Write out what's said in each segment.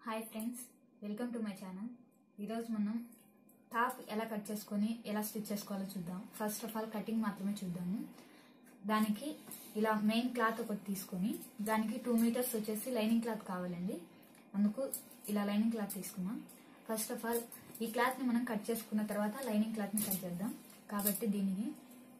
hi friends welcome to my channel ఈరోజు మనం top ఎలా కట్ చేసుకొని ఎలా స్టిచ్ చేసుకోవాలో చూద్దాం ఫస్ట్ ఆఫ్ ఆల్ కటింగ్ మాత్రమే చూద్దాము దానికి ఇలా మెయిన్ క్లాత్ ఒకటి తీసుకొని దానికి టూ మీటర్స్ వచ్చేసి లైనింగ్ క్లాత్ కావాలండి అందుకు ఇలా లైనింగ్ క్లాత్ తీసుకున్నాం ఫస్ట్ ఆఫ్ ఆల్ ఈ క్లాత్ని మనం కట్ చేసుకున్న తర్వాత లైనింగ్ క్లాత్ని కట్ చేద్దాం కాబట్టి దీనిని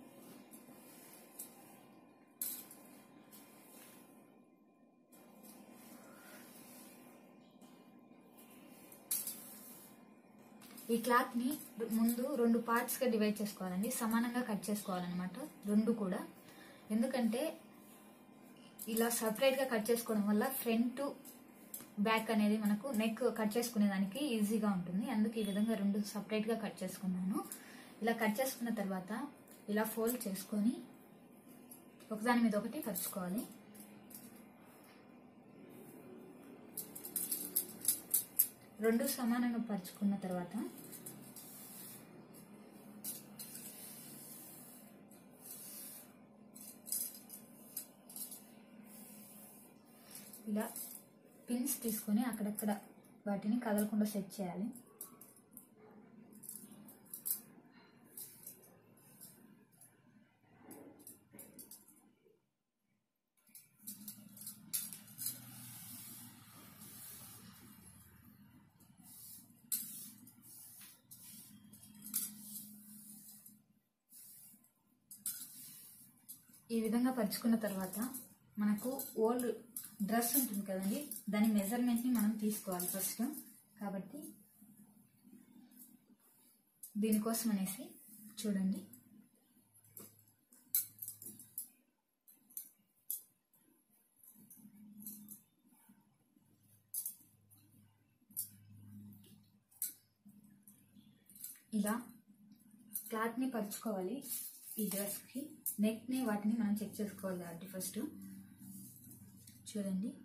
ఈ క్లాత్ ని ముందు రెండు పార్ట్స్ గా డివైడ్ చేసుకోవాలండి సమానంగా కట్ చేసుకోవాలన్నమాట రెండు కూడా ఎందుకంటే ఇలా సపరేట్ గా కట్ చేసుకోవడం వల్ల ఫ్రంట్ బ్యాక్ అనేది మనకు నెక్ కట్ చేసుకునే దానికి ఈజీగా ఉంటుంది అందుకు ఈ విధంగా రెండు సపరేట్ గా కట్ చేసుకున్నాను ఇలా కట్ చేసుకున్న తర్వాత ఇలా ఫోల్డ్ చేసుకొని ఒకదాని మీద ఒకటి పరుచుకోవాలి రెండు సమానంగా పరుచుకున్న తర్వాత ఇలా పిన్స్ తీసుకొని అక్కడక్కడ వాటిని కదలకుండా సెట్ చేయాలి ఈ విధంగా పరుచుకున్న తర్వాత మనకు ఓల్డ్ డ్రెస్ ఉంటుంది కదండి దాని మెజర్మెంట్ని మనం తీసుకోవాలి ఫస్ట్ కాబట్టి దీనికోసం అనేసి చూడండి ఇలా క్లాత్ని పరుచుకోవాలి ఈ డ్రెస్కి నెక్ని వాటిని మనం చెక్ చేసుకోవాలి కాబట్టి ఫస్ట్ చూడండి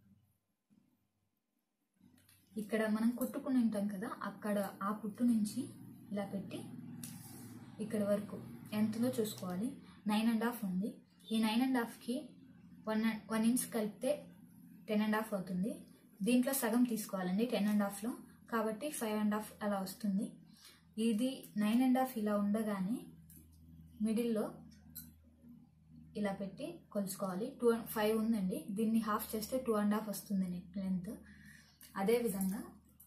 ఇక్కడ మనం కుట్టుకుని ఉంటాం కదా అక్కడ ఆ కుట్టు నుంచి ఇలా పెట్టి ఇక్కడ వరకు ఎంతలో చూసుకోవాలి నైన్ అండ్ హాఫ్ ఉంది ఈ నైన్ అండ్ హాఫ్కి వన్ వన్ ఇంచ్ కలిపితే టెన్ అండ్ హాఫ్ అవుతుంది దీంట్లో సగం తీసుకోవాలండి టెన్ అండ్ హాఫ్లో కాబట్టి ఫైవ్ అండ్ హాఫ్ అలా వస్తుంది ఇది నైన్ అండ్ హాఫ్ ఇలా ఉండగానే మిడిల్లో ఇలా పెట్టి కొలుచుకోవాలి టూ ఫైవ్ ఉందండి దీన్ని హాఫ్ చేస్తే టూ అండ్ హాఫ్ వస్తుంది నెక్ లెంత్ అదేవిధంగా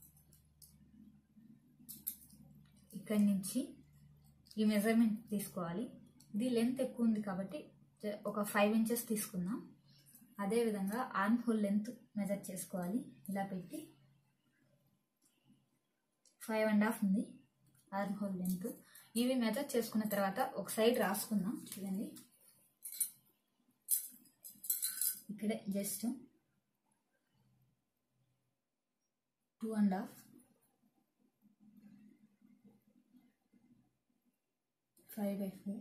ఇక్కడి నుంచి ఈ మెజర్మెంట్ తీసుకోవాలి ఇది లెంత్ ఎక్కువ ఉంది కాబట్టి ఒక ఫైవ్ ఇంచెస్ తీసుకుందాం అదేవిధంగా ఆర్మ్ హోల్ లెంత్ మెజర్ చేసుకోవాలి ఇలా పెట్టి ఫైవ్ అండ్ హాఫ్ ఉంది ఆర్మ్ హోల్ లెంత్ ఇవి మెజర్ చేసుకున్న తర్వాత ఒక సైడ్ రాసుకుందాం చూడండి ఇక్కడే just two and half five by four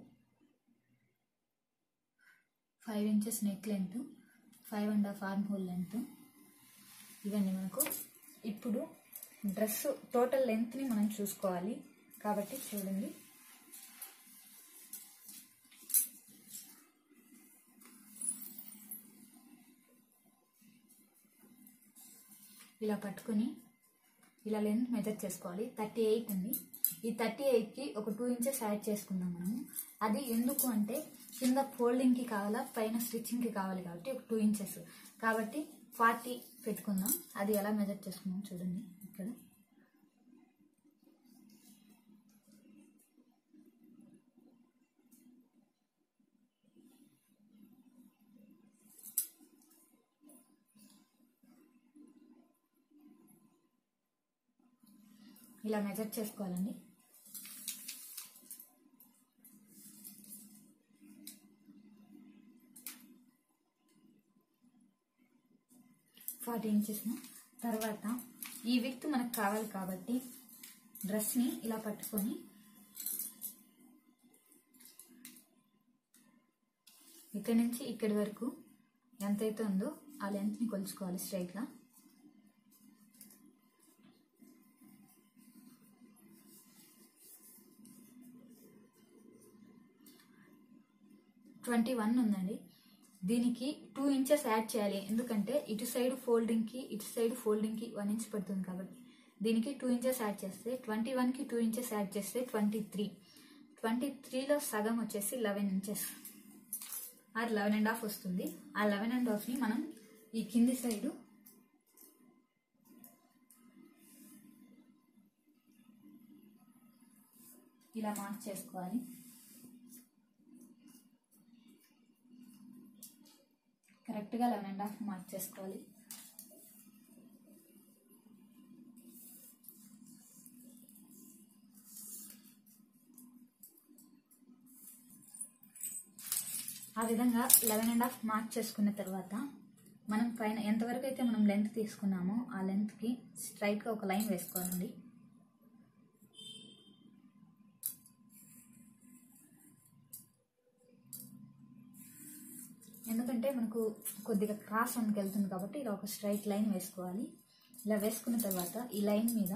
five inches neck length five and half arm hole length ఇవన్నీ మనకు ఇప్పుడు డ్రెస్ టోటల్ లెంత్ని మనం చూసుకోవాలి కాబట్టి చూడండి ఇలా పట్టుకొని ఇలా లెంత్ మెజర్ చేసుకోవాలి థర్టీ ఎయిట్ ఉంది ఈ థర్టీ ఎయిట్కి ఒక టూ ఇంచెస్ యాడ్ చేసుకుందాం మనము అది ఎందుకు అంటే కింద ఫోల్డింగ్కి కావాలా పైన స్టిచ్చింగ్కి కావాలి కాబట్టి ఒక టూ ఇంచెస్ కాబట్టి ఫార్టీ పెట్టుకుందాం అది ఎలా మెజర్ చేసుకుందాం చూడండి ఇక్కడ ఇలా మెజర్ చేసుకోవాలండి ఫార్టీ ఇంచెస్ తర్వాత ఈ విత్ మనకు కావాలి కాబట్టి డ్రెస్ని ఇలా పట్టుకొని ఇక్కడి నుంచి ఇక్కడి వరకు ఎంతైతే ఉందో ఆ లెంత్ని కొలుచుకోవాలి స్ట్రైట్గా ట్వంటీ వన్ ఉందండి దీనికి టూ ఇంచెస్ యాడ్ చేయాలి ఎందుకంటే ఇటు సైడ్ ఫోల్డింగ్కి ఇటు సైడ్ ఫోల్డింగ్కి వన్ ఇంచ్ పడుతుంది కాబట్టి దీనికి టూ ఇంచెస్ యాడ్ చేస్తే ట్వంటీ వన్కి టూ ఇంచెస్ యాడ్ చేస్తే ట్వంటీ త్రీ ట్వంటీ త్రీలో సగం వచ్చేసి eleven inches or eleven and half వస్తుంది ఆ లెవెన్ అండ్ హాఫ్ని మనం ఈ కింది సైడు ఇలా మార్క్ చేసుకోవాలి కరెక్ట్గా లెవెన్ అండ్ హాఫ్ మార్క్ చేసుకోవాలి ఆ విధంగా లెవెన్ అండ్ హాఫ్ మార్క్ చేసుకున్న తర్వాత మనం పైన ఎంతవరకు అయితే మనం లెంత్ తీసుకున్నామో ఆ లెంత్కి స్ట్రైట్గా ఒక లైన్ వేసుకోవాలండి ఎందుకంటే మనకు కొద్దిగా క్రాస్ అందుకు వెళ్తుంది కాబట్టి ఇలా ఒక స్ట్రైట్ లైన్ వేసుకోవాలి ఇలా వేసుకున్న తర్వాత ఈ లైన్ మీద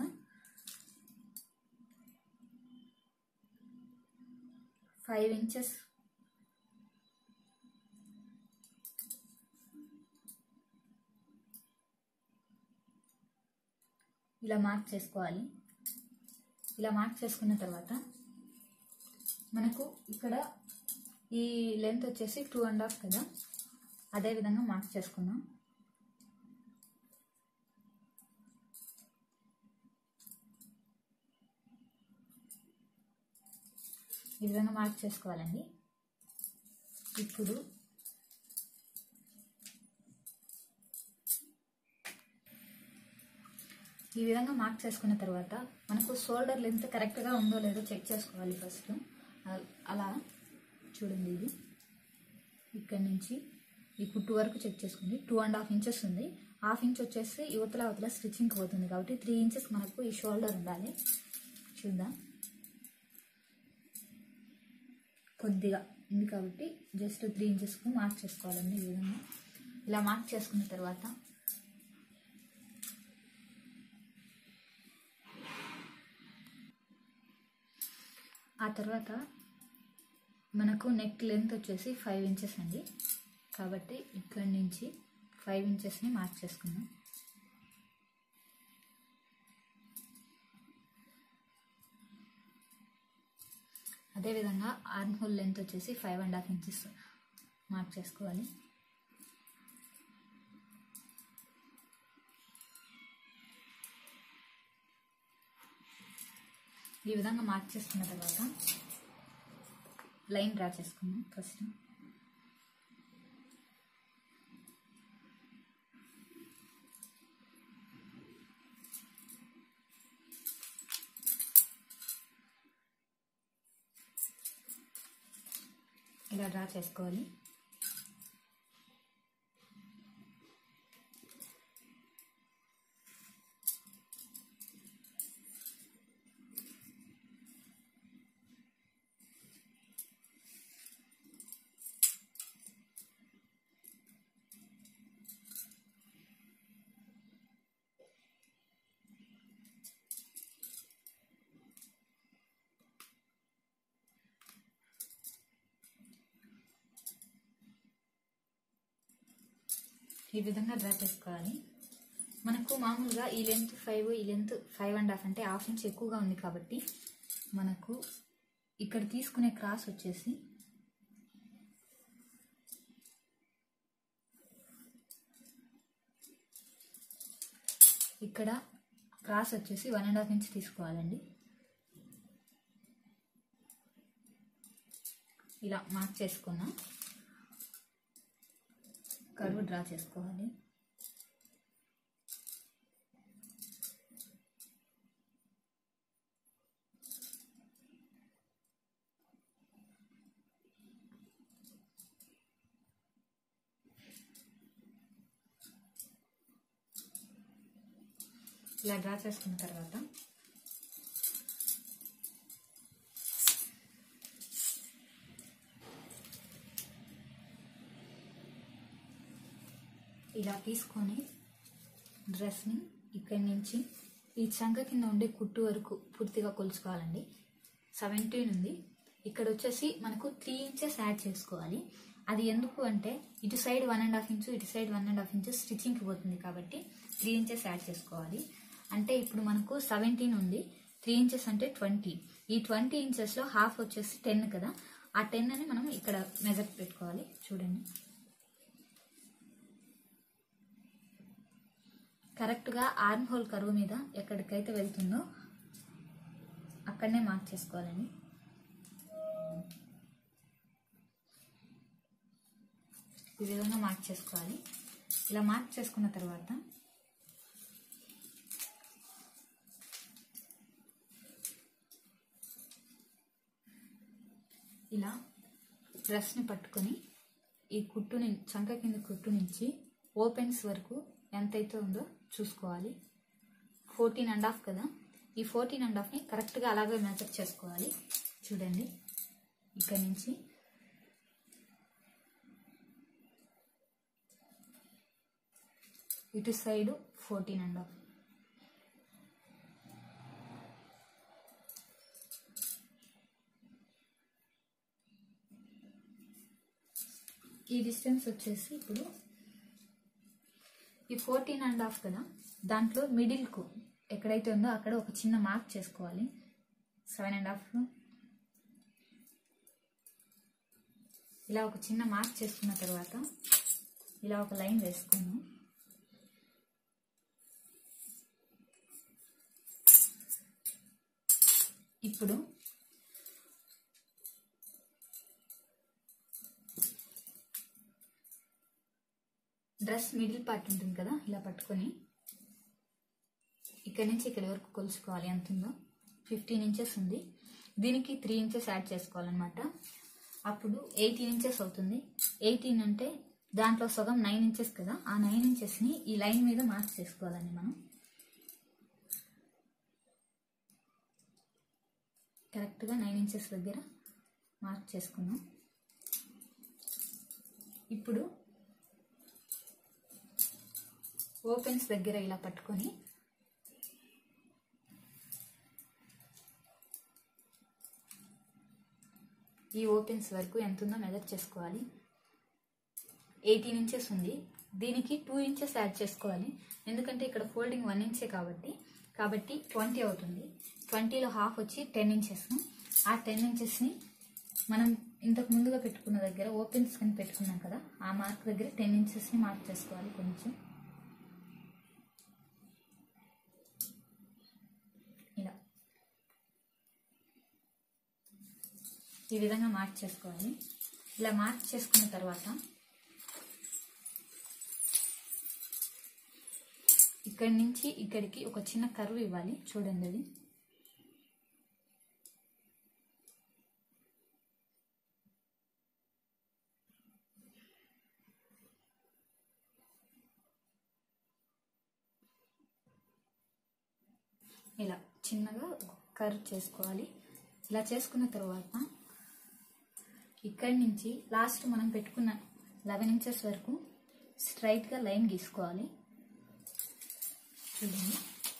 ఫైవ్ ఇంచెస్ ఇలా మార్క్ చేసుకోవాలి ఇలా మార్క్ చేసుకున్న తర్వాత మనకు ఇక్కడ ఈ లెంత్ వచ్చేసి టూ అండ్ హాఫ్ కదా అదే విధంగా మార్క్ చేసుకుందాం ఈ విధంగా మార్క్ చేసుకోవాలండి ఇప్పుడు ఈ విధంగా మార్క్ చేసుకున్న తర్వాత మనకు షోల్డర్ లెంత్ కరెక్ట్గా ఉందో లేదో చెక్ చేసుకోవాలి ఫస్ట్ అలా చూడండి ఇది ఇక్కడ నుంచి ఈ కుట్టు వరకు చెక్ చేసుకోండి టూ అండ్ హాఫ్ ఇంచెస్ ఉంది హాఫ్ ఇంచ్ వచ్చేసి యువతల అవతల స్టిచ్చింగ్ పోతుంది కాబట్టి త్రీ ఇంచెస్ మనకు ఈ షోల్డర్ ఉండాలి చూద్దాం కొద్దిగా ఉంది కాబట్టి జస్ట్ త్రీ ఇంచెస్కు మార్క్ చేసుకోవాలండి ఈ విధంగా ఇలా మార్క్ చేసుకున్న తర్వాత ఆ తర్వాత మనకు నెక్ లెంత్ వచ్చేసి ఫైవ్ ఇంచెస్ అండి కాబట్టి ఇక్కడి నుంచి ఫైవ్ ఇంచెస్ని మార్క్ చేసుకుందాం అదేవిధంగా ఆర్మ్ హోల్ లెంత్ వచ్చేసి five and half inches mark చేసుకోవాలి ఈ విధంగా మార్క్ చేసుకున్న తర్వాత లైన్ డ్రా చేసుకుందాం ఫస్ట్ ఇలా డ్రా చేసుకోవాలి ఈ విధంగా డ్రా చేసుకోవాలి మనకు మామూలుగా ఈ లెంత్ ఫైవ్ ఈ లెంత్ ఫైవ్ అండ్ హాఫ్ అంటే హాఫ్ ఇంచ్ ఎక్కువగా ఉంది కాబట్టి మనకు ఇక్కడ తీసుకునే క్రాస్ వచ్చేసి ఇక్కడ క్రాస్ వచ్చేసి వన్ అండ్ హాఫ్ ఇంచ్ తీసుకోవాలండి ఇలా మార్క్ చేసుకున్నాం కర్వ్ డ్రా చేసుకోవాలి ఇలా డ్రా చేసుకున్న తర్వాత ఇలా తీసుకొని డ్రెస్ని ఇక్కడి నుంచి ఈ చంక కింద ఉండే కుట్టు వరకు పూర్తిగా కొలుచుకోవాలండి సెవెంటీన్ ఉంది ఇక్కడ వచ్చేసి మనకు త్రీ ఇంచెస్ యాడ్ చేసుకోవాలి అది ఎందుకు అంటే ఇటు side one and half inch ఇటు side one and half inch స్టిచ్చింగ్కి పోతుంది కాబట్టి త్రీ ఇంచెస్ యాడ్ చేసుకోవాలి అంటే ఇప్పుడు మనకు సెవెంటీన్ ఉంది త్రీ ఇంచెస్ అంటే ట్వంటీ ఈ ట్వంటీ ఇంచెస్లో హాఫ్ వచ్చేసి టెన్ కదా ఆ టెన్ అని మనం ఇక్కడ మెజర్ పెట్టుకోవాలి చూడండి కరెక్ట్గా ఆర్మ్ హోల్ కరువు మీద ఎక్కడికైతే వెళ్తుందో అక్కడనే మార్క్ చేసుకోవాలండి ఈ విధంగా మార్క్ చేసుకోవాలి ఇలా మార్క్ చేసుకున్న తర్వాత ఇలా డ్రెస్ని పట్టుకొని ఈ కుట్టుని చంక కింద కుట్టు నుంచి ఓపెన్స్ వరకు ఎంతైతే ఉందో చూసుకోవాలి ఫోర్టీన్ అండ్ హాఫ్ కదా ఈ ఫోర్టీన్ అండ్ హాఫ్ని కరెక్ట్గా అలాగే మెజర్ చేసుకోవాలి చూడండి ఇక్కడ నుంచి ఇటు సైడు ఫోర్టీన్ అండ్ హాఫ్ ఈ డిస్టెన్స్ వచ్చేసి ఇప్పుడు ఈ ఫోర్టీన్ అండ్ హాఫ్ కదా దాంట్లో మిడిల్కు ఎక్కడైతే ఉందో అక్కడ ఒక చిన్న మార్క్ చేసుకోవాలి సెవెన్ అండ్ హాఫ్ ఇలా ఒక చిన్న మార్క్ చేసుకున్న తర్వాత ఇలా ఒక లైన్ వేసుకున్నాం ఇప్పుడు డ్రెస్ మిడిల్ పార్ట్ ఉంటుంది కదా ఇలా పట్టుకొని ఇక్కడ నుంచి ఇక్కడ వరకు కొలుచుకోవాలి ఎంత ఉందో ఫిఫ్టీన్ ఇంచెస్ ఉంది దీనికి త్రీ ఇంచెస్ యాడ్ చేసుకోవాలన్నమాట అప్పుడు ఎయిటీన్ ఇంచెస్ అవుతుంది ఎయిటీన్ అంటే దాంట్లో సగం నైన్ ఇంచెస్ కదా ఆ నైన్ ఇంచెస్ని ఈ లైన్ మీద మార్క్ చేసుకోవాలండి మనం కరెక్ట్గా నైన్ ఇంచెస్ దగ్గర మార్క్ చేసుకున్నాం ఇప్పుడు ఓపెన్స్ దగ్గర ఇలా పట్టుకొని ఈ ఓపెన్స్ వరకు ఎంత ఉందో మెజర్ చేసుకోవాలి ఎయిటీన్ ఇంచెస్ ఉంది దీనికి టూ ఇంచెస్ యాడ్ చేసుకోవాలి ఎందుకంటే ఇక్కడ ఫోల్డింగ్ వన్ ఇంచే కాబట్టి కాబట్టి ట్వంటీ అవుతుంది ట్వంటీలో హాఫ్ వచ్చి టెన్ ఇంచెస్ ఆ టెన్ ఇంచెస్ని మనం ఇంతకు ముందుగా పెట్టుకున్న దగ్గర ఓపెన్స్ అని పెట్టుకున్నాం కదా ఆ మార్క్ దగ్గర టెన్ ఇంచెస్ని మార్క్ చేసుకోవాలి కొంచెం ఇలా ఈ విధంగా మార్క్ చేసుకోవాలి ఇలా మార్క్ చేసుకున్న తర్వాత ఇక్కడి నుంచి ఇక్కడికి ఒక చిన్న కర్వ్ ఇవ్వాలి చూడండి అది ఇలా చిన్నగా కర్వ్ చేసుకోవాలి ఇలా చేసుకున్న తర్వాత ఇక్కడి నుంచి లాస్ట్ మనం పెట్టుకున్న లెవెన్ ఇంచెస్ వరకు స్ట్రైట్గా లైన్ గీసుకోవాలి చూడండి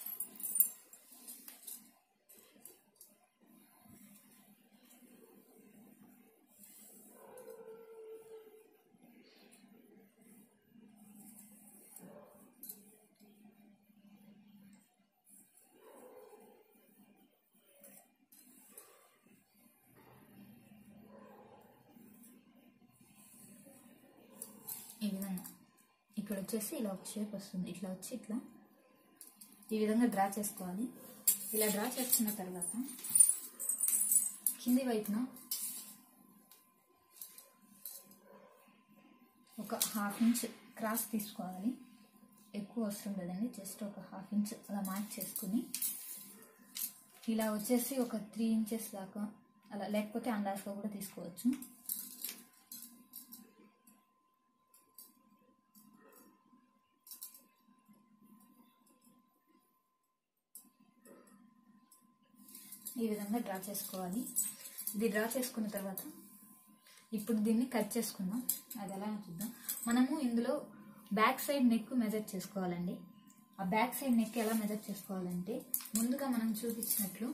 ఈ విధంగా ఇక్కడ వచ్చేసి ఇలా ఒక షేప్ వస్తుంది ఇట్లా వచ్చి ఇట్లా ఈ విధంగా డ్రా చేసుకోవాలి ఇలా డ్రా చేసుకున్న తర్వాత కింది వైపున ఒక హాఫ్ ఇంచ్ క్రాస్ తీసుకోవాలి ఎక్కువ వస్తుంది కదండి జస్ట్ ఒక హాఫ్ ఇంచ్ అలా మార్క్ చేసుకుని ఇలా వచ్చేసి ఒక త్రీ ఇంచెస్ దాకా అలా లేకపోతే అందాజుగా కూడా తీసుకోవచ్చు ఈ విధంగా డ్రా చేసుకోవాలి ఇది డ్రా చేసుకున్న తర్వాత ఇప్పుడు దీన్ని కట్ చేసుకుందాం అది ఎలా చూద్దాం మనము ఇందులో బ్యాక్ సైడ్ నెక్ మెజర్ చేసుకోవాలండి ఆ బ్యాక్ సైడ్ నెక్ ఎలా మెజర్ చేసుకోవాలంటే ముందుగా మనం చూపించినట్లు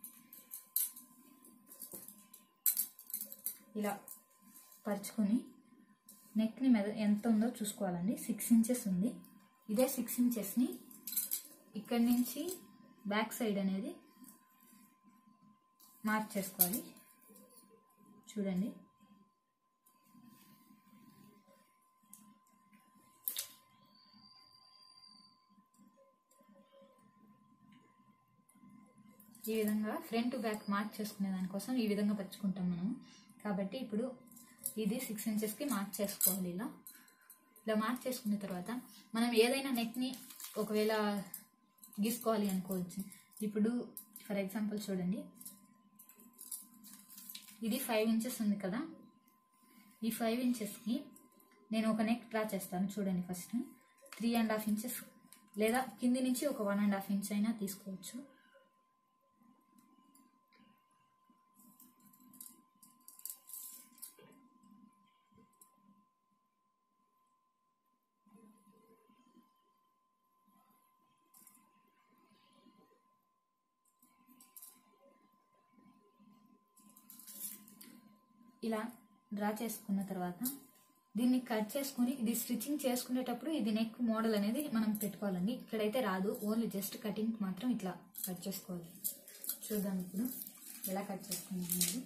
ఇలా పరుచుకొని నెక్ని మెద ఎంత ఉందో చూసుకోవాలండి సిక్స్ ఇంచెస్ ఉంది ఇదే సిక్స్ ఇంచెస్ని ఇక్కడి నుంచి బ్యాక్ సైడ్ అనేది మార్క్ చేసుకోవాలి చూడండి ఈ విధంగా ఫ్రంట్ బ్యాక్ మార్క్ చేసుకునే దానికోసం ఈ విధంగా పరుచుకుంటాం మనం కాబట్టి ఇప్పుడు ఇది సిక్స్ ఇంచెస్కి మార్క్ చేసుకోవాలి ఇలా ఇలా మార్క్ చేసుకున్న తర్వాత మనం ఏదైనా నెక్ని ఒకవేళ గీసుకోవాలి అనుకోవచ్చు ఇప్పుడు ఫర్ ఎగ్జాంపుల్ చూడండి ఇది ఫైవ్ ఇంచెస్ ఉంది కదా ఈ ఫైవ్ ఇంచెస్కి నేను ఒక నెక్ డ్రా చేస్తాను చూడండి first three and half inches లేదా కింది నుంచి ఒక వన్ అండ్ హాఫ్ ఇంచ్ అయినా తీసుకోవచ్చు ఇలా డ్రా చేసుకున్న తర్వాత దీన్ని కట్ చేసుకుని ఇది స్టిచ్చింగ్ చేసుకునేటప్పుడు ఇది నెక్ మోడల్ అనేది మనం పెట్టుకోవాలండి ఇక్కడైతే రాదు ఓన్లీ జస్ట్ కటింగ్ మాత్రం ఇట్లా కట్ చేసుకోవాలి చూద్దాం ఇప్పుడు ఎలా కట్ చేసుకున్నాం అనేది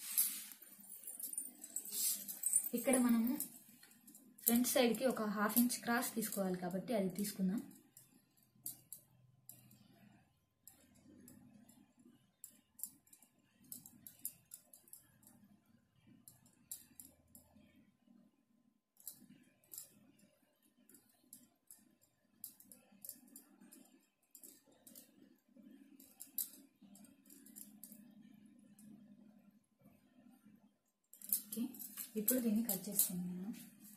ఇక్కడ మనము ఫ్రంట్ సైడ్కి ఒక హాఫ్ ఇంచ్ క్రాస్ తీసుకోవాలి కాబట్టి అది తీసుకుందాం ఓకే ఇప్పుడు దీన్ని కట్ చేసుకున్నాను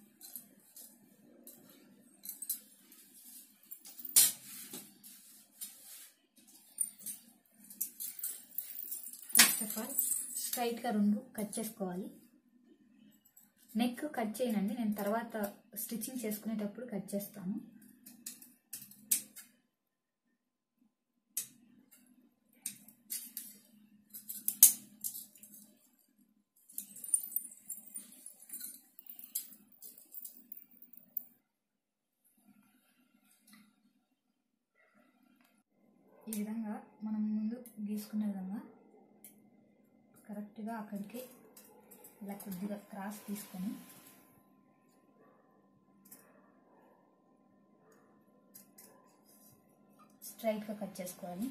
ఫస్ట్ ఆఫ్ ఆల్ స్ట్రైట్గా రెండు కట్ చేసుకోవాలి నెక్ కట్ చేయనండి నేను తర్వాత స్టిచ్చింగ్ చేసుకునేటప్పుడు కట్ చేస్తాను ఈ విధంగా మనం ముందు గీసుకునే విధంగా కరెక్ట్గా అక్కడికి ఇలా కొద్దిగా క్రాస్ తీసుకొని స్ట్రైట్గా కట్ చేసుకోవాలి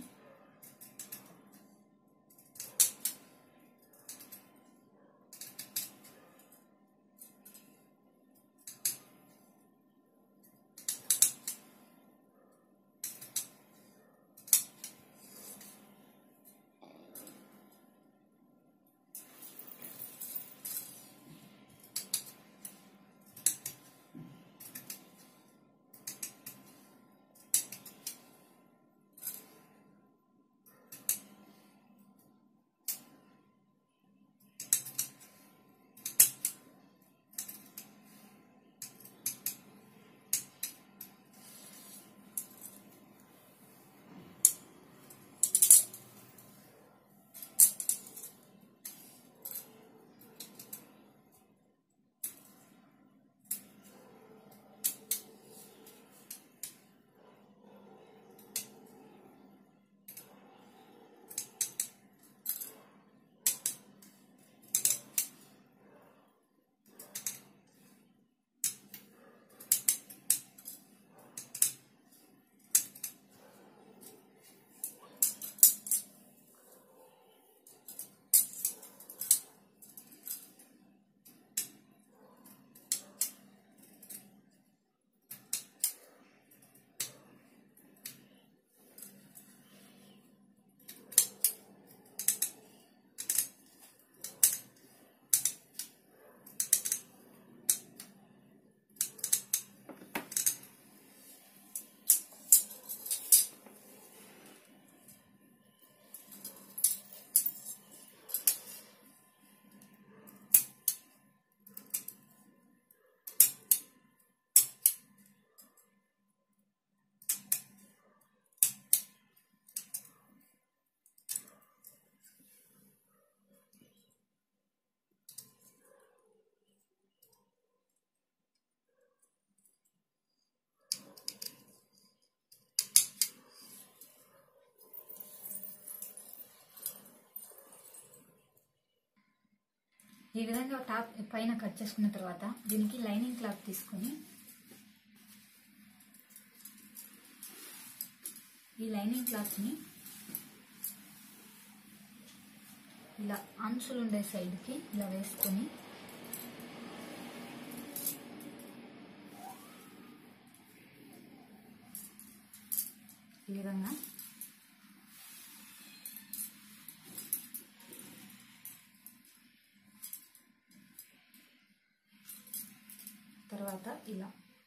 ఈ విధంగా టాప్ పైన కట్ చేసుకున్న తర్వాత దీనికి లైనింగ్ క్లాత్ తీసుకొని ఈ లైనింగ్ క్లాత్ని ఇలా అంచులు ఉండే సైడ్కి ఇలా వేసుకొని ఈ విధంగా తర్వాత ఇలా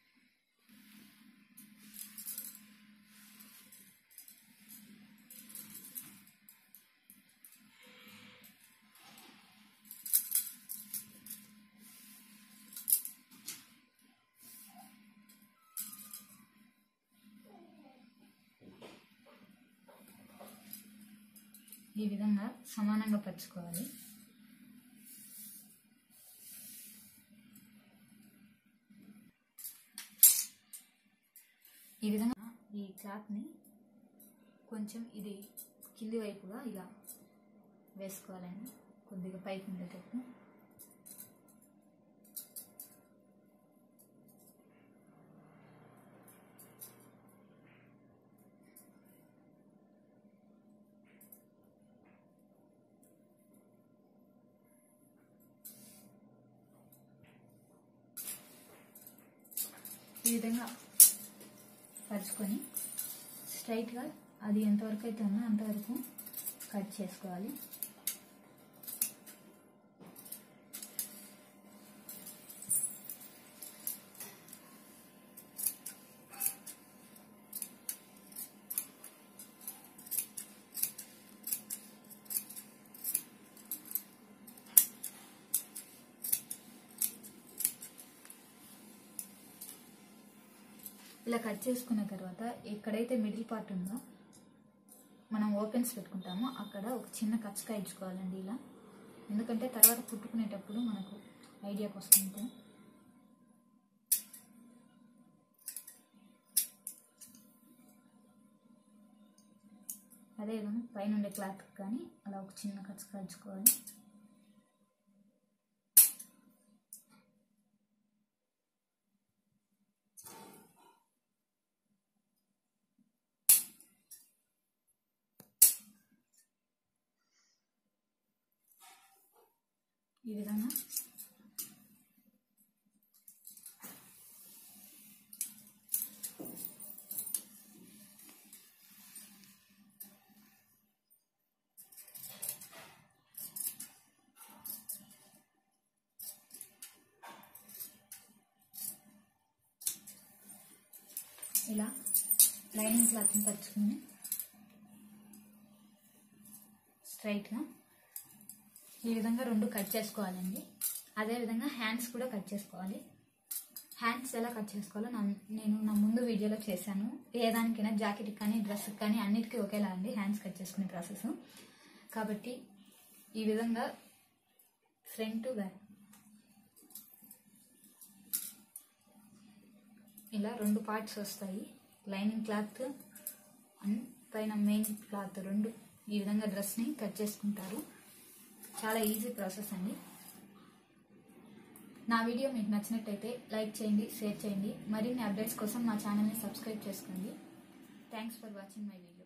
ఈ విధంగా సమానంగా పరుచుకోవాలి ఈ విధంగా ఈ క్లాత్ని కొంచెం ఇది కింది వైపుగా ఇలా వేసుకోవాలండి కొద్దిగా పైకి ఉండేటట్టు ఈ విధంగా పరుచుకొని స్ట్రైట్గా అది ఎంతవరకు అయితే ఉందో అంతవరకు కట్ చేసుకోవాలి ఇలా కట్ చేసుకున్న తర్వాత ఎక్కడైతే మిడిల్ పార్ట్ ఉందో మనం ఓపెన్స్ పెట్టుకుంటామో అక్కడ ఒక చిన్న కచ్చకాయ ఇచ్చుకోవాలండి ఇలా ఎందుకంటే తర్వాత కుట్టుకునేటప్పుడు మనకు ఐడియాకి వస్తుంటే అదే విధంగా పైన ఉండే క్లాత్ కానీ అలా ఒక చిన్న కచ్చకాయ ఇచ్చుకోవాలి ఈ విధంగా ఇలా లైనింగ్ క్లాత్ని పరుచుకుని స్ట్రైట్గా ఈ విధంగా రెండు కట్ చేసుకోవాలండి అదేవిధంగా హ్యాండ్స్ కూడా కట్ చేసుకోవాలి హ్యాండ్స్ ఎలా కట్ చేసుకోవాలో నా నేను నా ముందు వీడియోలో చేశాను ఏ దానికైనా జాకెట్కి కానీ డ్రెస్కి కానీ అన్నిటికీ ఒకేలా అండి హ్యాండ్స్ కట్ చేసుకునే ప్రాసెస్ కాబట్టి ఈ విధంగా ఫ్రంట్ బ్యాక్ ఇలా రెండు పార్ట్స్ వస్తాయి లైనింగ్ క్లాత్ అండ్ పైన మెయిన్ క్లాత్ రెండు ఈ విధంగా డ్రెస్ని కట్ చేసుకుంటారు చాలా ఈజీ ప్రాసెస్ అండి నా వీడియో మీకు నచ్చినట్టయితే లైక్ చేయండి షేర్ చేయండి మరిన్ని అప్డేట్స్ కోసం మా ఛానల్ని సబ్స్క్రైబ్ చేసుకోండి thanks for watching my video